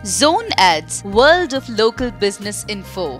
Zone Ads, World of Local Business Info.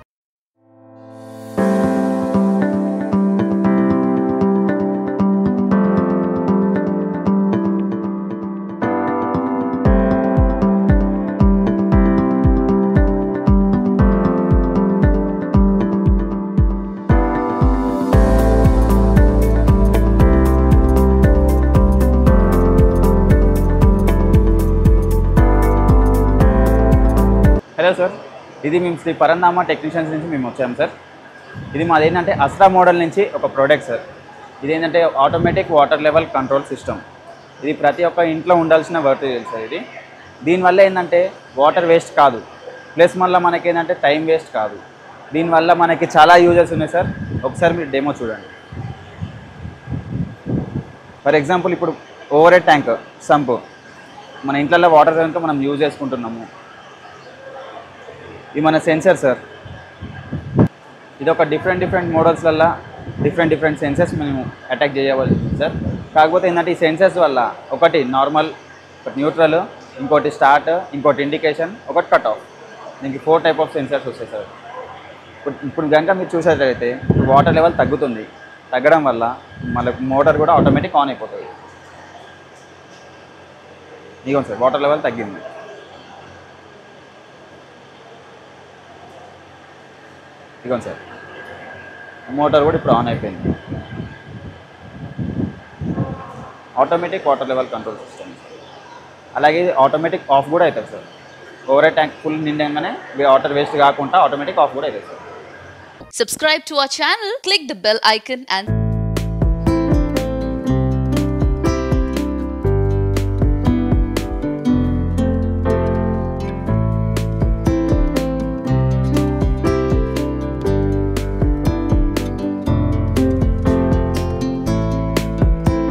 Hello sir ఇది మేము Shri పరంధామ technicians నుంచి మేము వచ్చాము సార్ ఇది మాది ఏంటంటే అస్ట్రా మోడల్ నుంచి ఒక ప్రోడక్ట్ సార్ ఇది ఏంటంటే automatic water level control system ఇది ప్రతి ఒక్క ఇంట్లో ఉండాల్సిన వర్టీరియల్ సార్ ఇది దీనివల్ల ఏంటంటే వాటర్ వేస్ట్ కాదు ప్లస్ మళ్ళీ మనకి ఏంటంటే టైం వేస్ట్ కాదు దీనివల్ల మనకి చాలా యూజెస్ ఉన్నాయి సార్ ఒకసారి మీరు డెమో చూడండి ఫర్ ఎగ్జాంపుల్ ఇప్పుడు ఓవర్ హెడ్ ట్యాంక్ సంప్ మన ఇంట్లో వాటర్ కనుక మనం యూజ్ చేసుకుంటున్నాము ఇది మన సెన్సర్ సార్ ఇది ఒక డిఫరెంట్ డిఫరెంట్ మోడల్స్లల్లో డిఫరెంట్ డిఫరెంట్ సెన్సర్స్ మేము అటాక్ చేయవలసి సార్ కాకపోతే ఏంటంటే ఈ సెన్సర్స్ వల్ల ఒకటి నార్మల్ ఒకటి న్యూట్రల్ ఇంకోటి స్టార్ట్ ఇంకోటి ఇండికేషన్ ఒకటి కట్ ఆఫ్ దీనికి ఫోర్ టైప్ ఆఫ్ సెన్సర్స్ వస్తాయి సార్ ఇప్పుడు ఇప్పుడు కనుక మీరు చూసేటైతే ఇప్పుడు వాటర్ లెవెల్ తగ్గుతుంది తగ్గడం వల్ల మళ్ళీ మోటార్ కూడా ఆటోమేటిక్ ఆన్ అయిపోతుంది ఇదిగోండి సార్ వాటర్ లెవెల్ తగ్గింది ఇదిగోండి సార్ మోటార్ కూడా ఇప్పుడు ఆన్ అయిపోయింది automatic water level control system అలాగే ఆటోమేటిక్ ఆఫ్ కూడా అవుతుంది సార్ ఓవర్ ట్యాంక్ ఫుల్ నిండగానే వాటర్ వేస్ట్ కాకుండా ఆటోమేటిక్ ఆఫ్ కూడా అవుతుంది sir Subscribe to our channel, click the bell icon, and